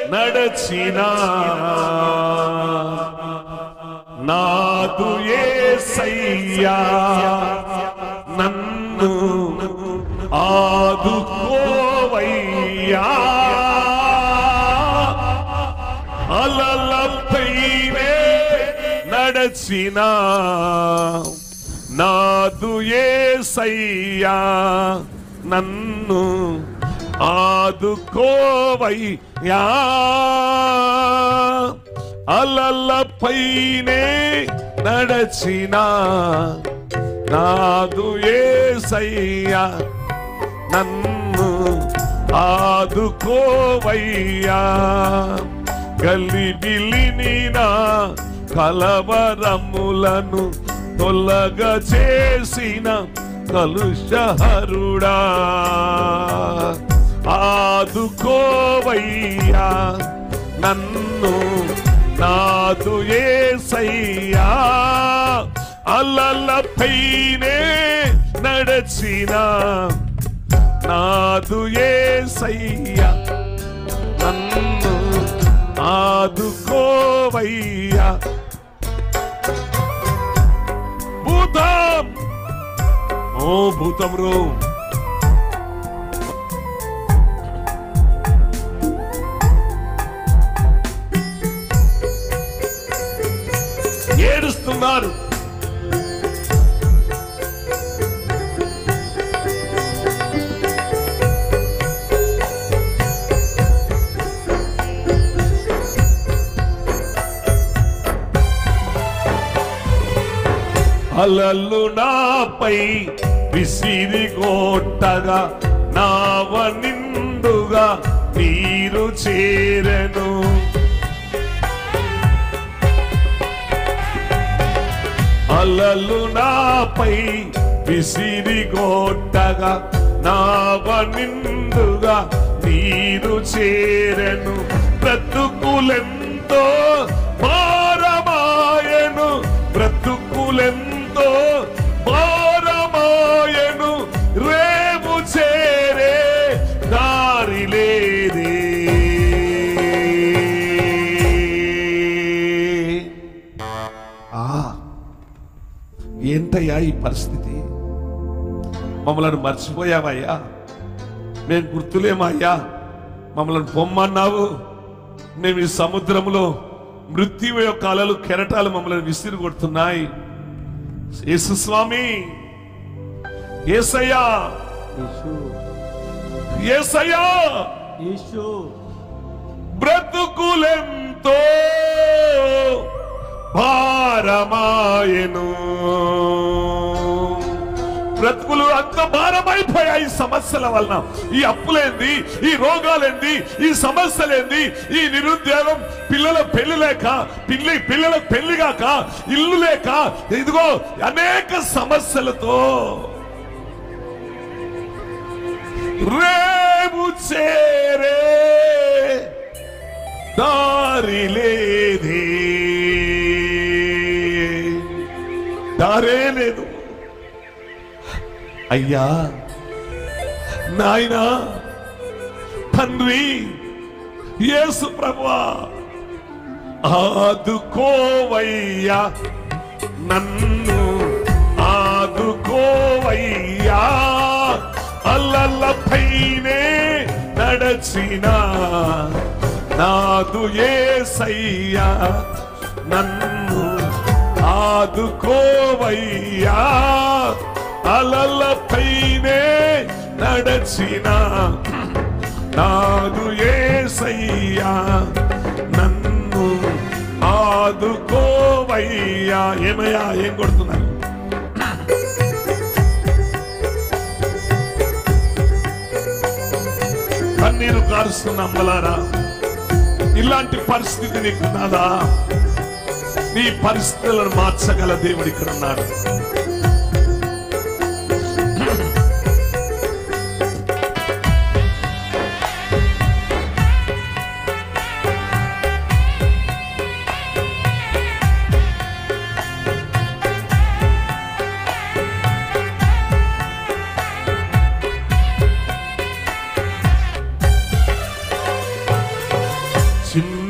నడచిన నాదు ఏసయ్యా నన్ను ఆదుకోవయ్యా అలలపైనే నడచిన నాదు ఏసయ్యా నన్ను ఆదుకోవయ్యా అలలపైనే నడచిన నాదు ఏసయ్యా నన్ను ఆదుకోవయ్యా గలిబిలిని నా కలవరములను తొలగ చేసిన కలుషహరుడా ఆదుకోవయ్యా నన్ను నాదు ఏసయ్యా అల్లలపైనే నడచిన నాదు ఏసయ్యా నన్ను ఆదుకోవయ్యా భూతం ఓ భూతం రో ఏడుస్తున్నారు అలలు నాపై విసిరి కొట్టగా నావ నిండుగా నీరు చేరను అలలు నాపై విసిరి కొట్టగా నావ నిండుగా నీరు చేరను బ్రతుకులెంతో భారమాయను బ్రతుకులెంతో భారమాయను రేపు చేరే దారి లేదే ఆ ఏంటయ్యా ఈ పరిస్థితి మమ్మల్ని మర్చిపోయావయ్యా మేము గుర్తులేమయ్యా మమ్మల్ని పొమ్మన్నావు మేము ఈ సముద్రంలో మృత్యు యొక్క అలలు కెరటాలు మమ్మల్ని విసిరి కొడుతున్నాయి యేసు స్వామి ఏసయ్యా యేసు ఏసయ్యా యేసు బ్రతుకులెంతో భారమాయను బ్రతుకులు అంత భారమైపోయాయి ఈ సమస్యల వలన ఈ అప్పులేంది ఈ రోగాలేంది ఈ సమస్యలేంది ఈ నిరుద్యోగం పిల్లల పెళ్లి లేక పిల్లి పిల్లలకు పెళ్లి కాక ఇల్లు లేక ఇదిగో అనేక సమస్యలతో రేపు చేరే దారి లేదే దారే లేదు అయ్యా నాయనా తండ్రి యేసు ప్రభువా ఆదుకోవయ్యా నన్ను ఆదుకోవయ్యా అల్లల్లపైనే నడచిన నాదు ఏసయ్యా నన్ను ఆదుకోవయ్యా అలలపైనే నడచిన నాదు ఏసయ్యా నన్ను ఆదుకోవయ్యా ఏమయ్యా ఏం కొడుతున్నారు కన్నీరు కారుస్తున్న అమ్మలారా ఇలాంటి పరిస్థితి నీకు ఉన్నదా నీ పరిస్థితులను మార్చగల దేవుడు ఇక్కడ ఉన్నాడు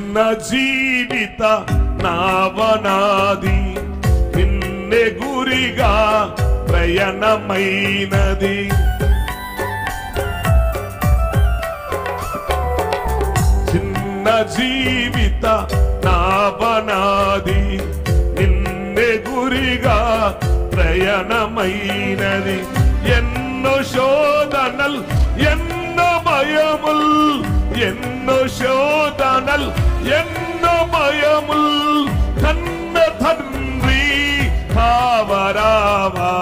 చిన్న జీవిత నావనాది నిన్నే గురిగా ప్రయాణమైనది చిన్న జీవిత నావనాది నిన్నే గురిగా ప్రయాణమైనది ఎన్నో శోధనల్ ఎన్నో భయముల్ ఎన్నో శోధనల్ ఎన్నో భయముల్ కన్న తండ్రి కావరావా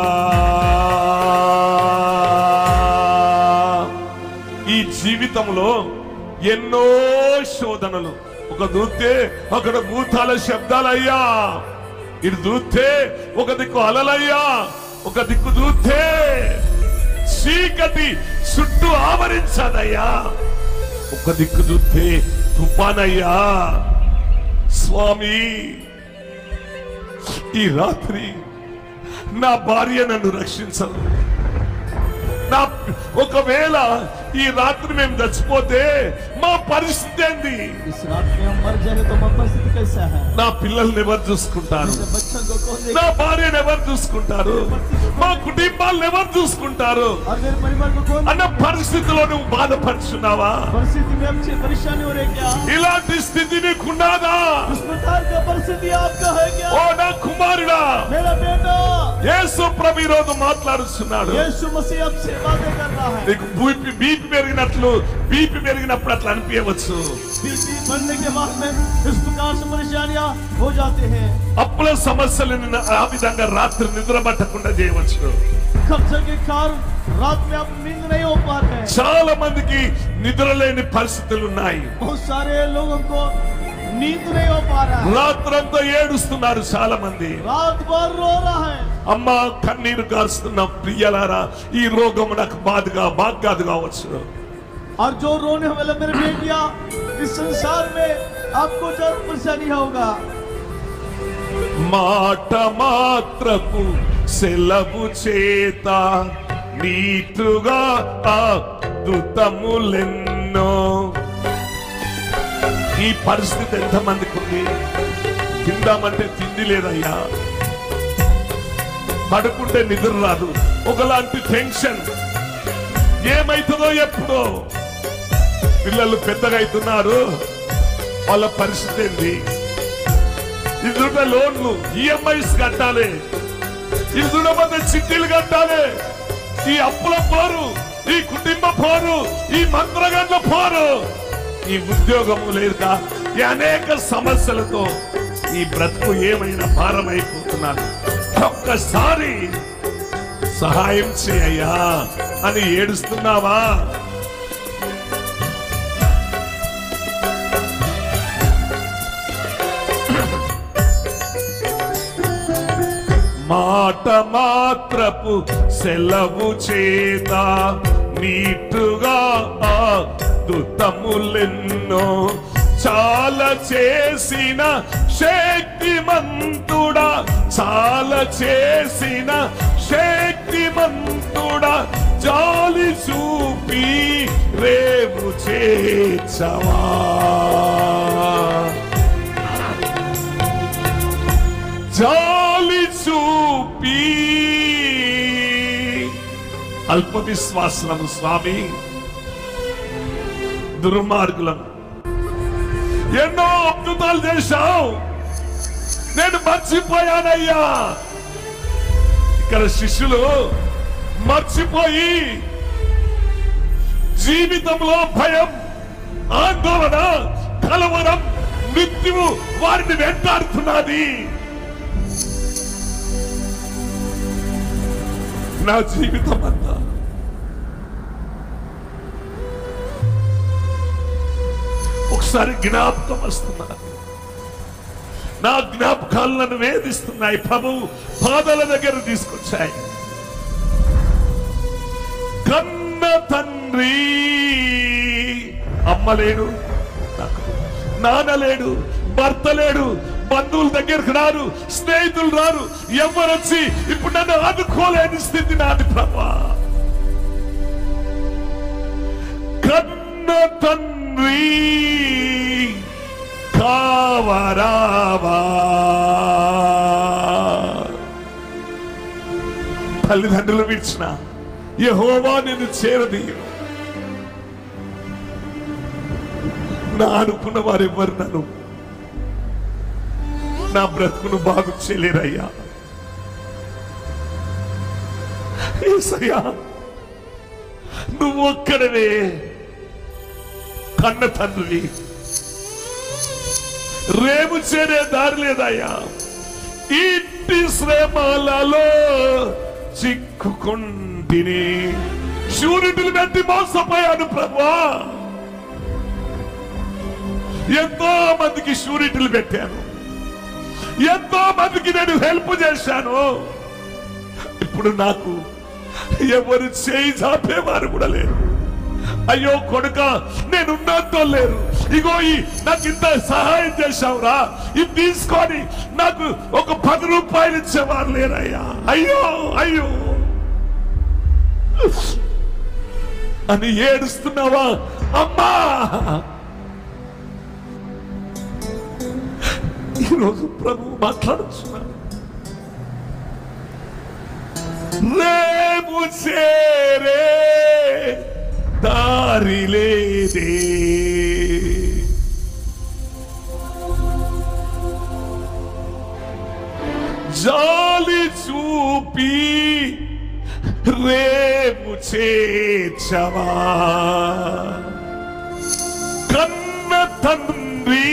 ఈ జీవితంలో ఎన్నో శోధనలు ఒక దూతే అక్కడ భూతాల శబ్దాలయ్యా ఇటు దూతే ఒక దిక్కు అలలయ్యా ఒక దిక్కు దూతే చీకటి చుట్టూ ఆవరించదయ్యా ఒక దిక్కు దూతే తుఫానయ్యా స్వామి ఈ రాత్రి నా భార్య నన్ను రక్షించదు నా ఒకవేళ ఈ రాత్రి మేము చచ్చిపోతే మా పరిస్థితి ఏంది इस रात में हम मर जाए तो हमारी परिस्थिति कैसा है నా పిల్లల్ని ఎవరు చూసుకుంటారు मेरे बच्चों को कौन నా देखेगा భార్యను ఎవరు చూసుకుంటారు మా కుటుంబాలను ఎవరు చూసుకుంటారు और मेरे परिवार को कौन అన్న పరిస్థితిలో నువ్వు బాధపరుచున్నావా परिस्थिति में हमसे परेशानी हो रही है क्या ఇలాంటి స్థితి నీకున్నాదా उस प्रकार का परिस्थिति आपका है क्या ఓ నా కుమారుడా मेरा बेटा యేసు ప్రభు ఈ రోజు మాట్లాడుతున్నాడు यीशु मसीह आपसे बातें कर रहा है నీకు బీపీ బీపీ పెరిగినట్లు బీపీ పెరిగినప్పుడు అట్లా అనిపించవచ్చు बीपी बढ़ने के बाद में इस प्रकार से परेशानियां हो जाते हैं అప్పుల సమస్యలు నిన్ను ఆ విధంగా రాత్రి నిద్ర పట్టకుండా చేయవచ్చు कब्जे के कारण रात में आप नींद नहीं हो पा रहे हैं చాలా మందికి నిద్ర లేని పరిస్థితులు ఉన్నాయి बहुत सारे लोगों को नींद नहीं हो पा रहा है రాత్రంతా ఏడుస్తున్నారు చాలా మంది रात भर रो रहा है అమ్మ కన్నీరు కారుస్తున్న ప్రియలారా ఈ రోగం నాకు బాధగా బాగ్గాదు కావచ్చు और जो रोने वाले मेरे बेटिया इस संसार में आपको जरूर परेशानी होगा మాట మాత్రపు సెలవు చేత నీటుగా అద్భుతములెన్నో ఈ పరిస్థితి ఎంతమందికి ఉంది తిందామంటే తిండి లేదయ్యా పడుకుంటే నిద్ర రాదు ఒకలాంటి టెన్షన్ ఏమైతుందో ఎప్పుడో పిల్లలు పెద్దగా అవుతున్నారు వాళ్ళ పరిస్థితి ఏంటి ఇదిన్న లోన్లు ఈఎంఐస్ కట్టాలి ఇదిన్న మంది చిట్టీలు కట్టాలి ఈ అప్పుల పోరు ఈ కుటుంబ పోరు ఈ మంత్రగండ్ల పోరు ఈ ఉద్యోగము లేక ఈ అనేక సమస్యలతో ఈ బ్రతుకు ఏమైనా భారమైపోతున్నారు ఒక్కసారి సహాయం చేయయ్యా అని ఏడుస్తున్నావా మాట మాత్రపు సెలవు చేత నీటుగా అద్భుతములెన్నో చాలా చేసిన శక్తిమంతుడా చాలా చేసిన శక్తిమంతుడా జాలి చూపి రేపు చేర్చవా జాలి చూపి అల్ప విశ్వాసము స్వామి దుర్మార్గులం ఎన్నో అద్భుతాలు చేశావు నేను మర్చిపోయానయ్యా ఇక్కడ శిష్యులు మర్చిపోయి జీవితంలో భయం ఆందోళన కలవరం మృత్యువు వారిని వెంటాడుతున్నది నా జీవితం అంతా ఒకసారి జ్ఞాపకం వస్తున్నది నా జ్ఞాపకాలు నన్ను వేధిస్తున్నాయి ప్రభు పాదాల దగ్గర తీసుకొచ్చాయి కన్న తండ్రి అమ్మ లేడు నాకు నాన్న లేడు భర్త లేడు బంధువుల దగ్గరకు రారు స్నేహితులు రారు ఎవరు వచ్చి ఇప్పుడు నన్ను ఆదుకోలేని స్థితి నాది ప్రభా కన్న తండ్రి కావరావా తల్లిదండ్రులు విడిచిన యహోవా నిన్ను చేరదీయు నా అనుకున్న వారు ఎవరు నన్ను నా బ్రతుకును బాగు చేయలేరయ్యా ఏసయ్యా నువ్వు ఒక్కడవే కన్న తండ్రి రేపు చేరే దారి లేదయ్యా ఇంటి శ్రమలలో చిక్కుకుంటిని షూరిటీలు పెట్టి మోసపోయాను ప్రభా ఎంతో మందికి షూరిటీలు పెట్టాను ఎంతో మందికి నేను హెల్ప్ చేశాను ఇప్పుడు నాకు ఎవరు చేయి చాపేవారు కూడా లేరు అయ్యో కొడుక నేనున్నతో లేరు ఇగో ఈ నాకు ఇంత సహాయం చేశావురా ఇది తీసుకొని నాకు ఒక పది రూపాయలు ఇచ్చేవారు లేరయ్యా అయ్యో అయ్యో అని ఏడుస్తున్నావా అమ్మా ఈరోజు ప్రభు మాట్లాడుతున్నాడు రేపు చేరే దారి లేదే జాలి చూపి రేపు చేర్చవా కన్న తండ్రి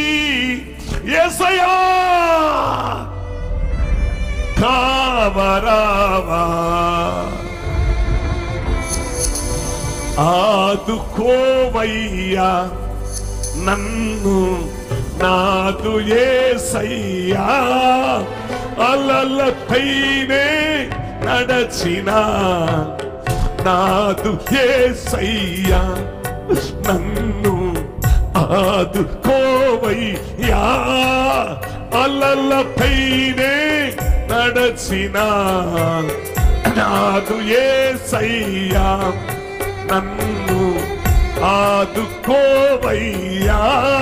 ఎసయా కావరావా ఆదుకోవయ్యా నన్ను నాదు ఏసయ్యా అలలపైనే నడచిన నాదు ఏసయ్యా నన్ను ఆదుకోవయ్యా అలలపైనే నడచిన నాదు ఏసయ్యా నన్ను ఆదుకోవయ్యా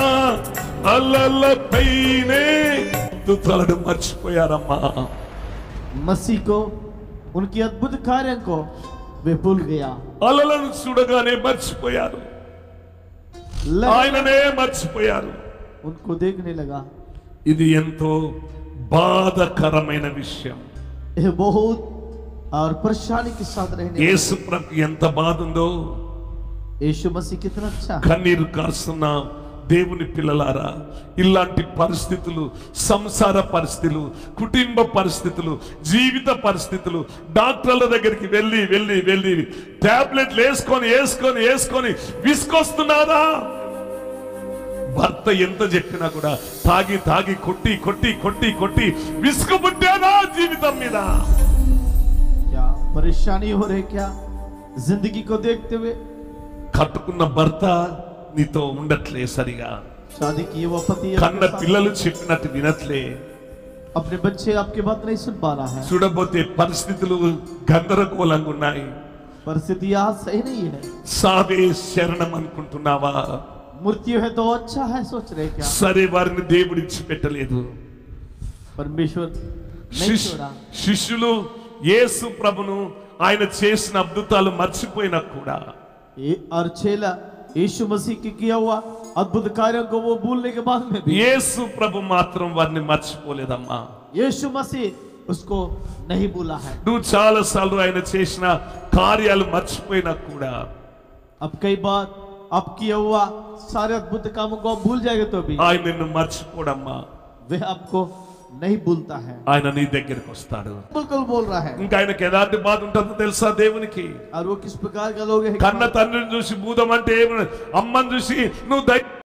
అలలపైనే దుఃఖాలను మర్చిపోయారమ్మా मसीह को उनकी अद्भुत कार्य को वे भूल गया అలలను చూడగానే మర్చిపోయారు लगा- ఆయననే మర్చిపోయారు उनको देखने लगा ఇది ఎంతో బాధకరమైన విషయం यह बहुत और परेशानी के साथ रहने యేసు ప్రభు ఎంత బాధ ఉందో यीशु मसीह कितना अच्छा है। కన్నీరు కాస్తున్న దేవుని పిల్లలారా ఇలాంటి పరిస్థితులు సంసార పరిస్థితులు కుటుంబ పరిస్థితులు జీవిత పరిస్థితులు డాక్టర్ల దగ్గరికి వెళ్ళి వెళ్ళి వెళ్ళి టాబ్లెట్లు వేసుకొని వేసుకొని వేసుకొని విసుకొస్తున్నారా భర్త ఎంత చెప్పినా కూడా తాగి తాగి కొట్టి కొట్టి కొట్టి కొట్టి విసుగు పుట్టానా జీవితం మీద क्या परेशानी हो रही क्या जिंदगी को देखते हुए కట్టుకున్న భర్త నీతో ఉండట్లే సరిగా शादी किए वो पति కన్న आपके साथ- పిల్లలు చెప్పినట్టు వినట్లే अपने बच्चे आपकी बात नहीं सुन पा रहा है చూడబోతే పరిస్థితులు గందరగోళంగా ఉన్నాయి परिस्थिति आज सही नहीं है సావే శరణం అనుకుంటున్నావా मृत्यु है तो अच्छा है सोच रहे क्या సరే వారిని దేవుడు ఇచ్చిపెట్టలేదు परमेश्वर नहीं శిష్- छोड़ा శిష్యులు యేసు ప్రభును ఆయన చేసిన అద్భుతాలు మర్చిపోయినా కూడా ये- और छेला यीशु मसीह के किया हुआ अद्भुत कार्यों को वो भूलने के बाद में भी యేసు ప్రభు మాత్రం వారిని మర్చిపోలేదమ్మా यीशु मसीह उसको नहीं भूला है నువ్వు చాలా సార్లు ఆయన చేసిన కార్యాలు మర్చిపోయినా కూడా अब कई बार आप किया हुआ सारे अद्भुत कामों को आप भूल जाएंगे तो भी ఆయన నిన్ను మర్చిపోడమ్మా वह आपको नहीं भूलता है ఆయన నీ దగ్గరికి వస్తాడు बिल्कुल बोल रहा है ఇంకా ఆయనకి ఎలాంటి బాధ ఉంటుందో తెలుసా దేవునికి और वो किस प्रकार का लोग है కన్న తండ్రిని చూసి భూతం అంటే ఏమి అమ్మని చూసి నువ్వు దై